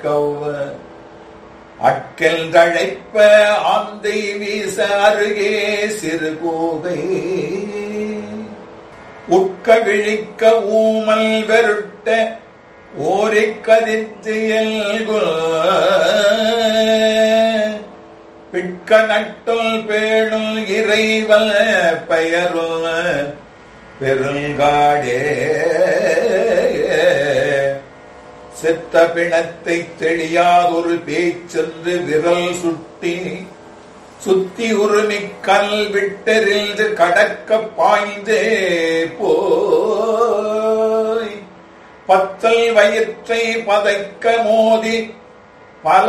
கவ்வ அட்கல் தழைப்ப ஆந்தை வீச அருகே சிறு கோகை உட்க விழிக்க ஊமல் வெருட்ட ஓரிக் கதித்து பிட்க நட்டுள் பேணுள் இறைவல் பெயருள் பெருங்காடே செத்த பிணத்தை தெளியாதொரு பேச்சென்று விரல் சுட்டி சுத்தி உருமி கல் விட்டெறிந்து கடக்க பாய்ந்தே போய் பத்தல் வயிற்றை பதைக்க மோதி பல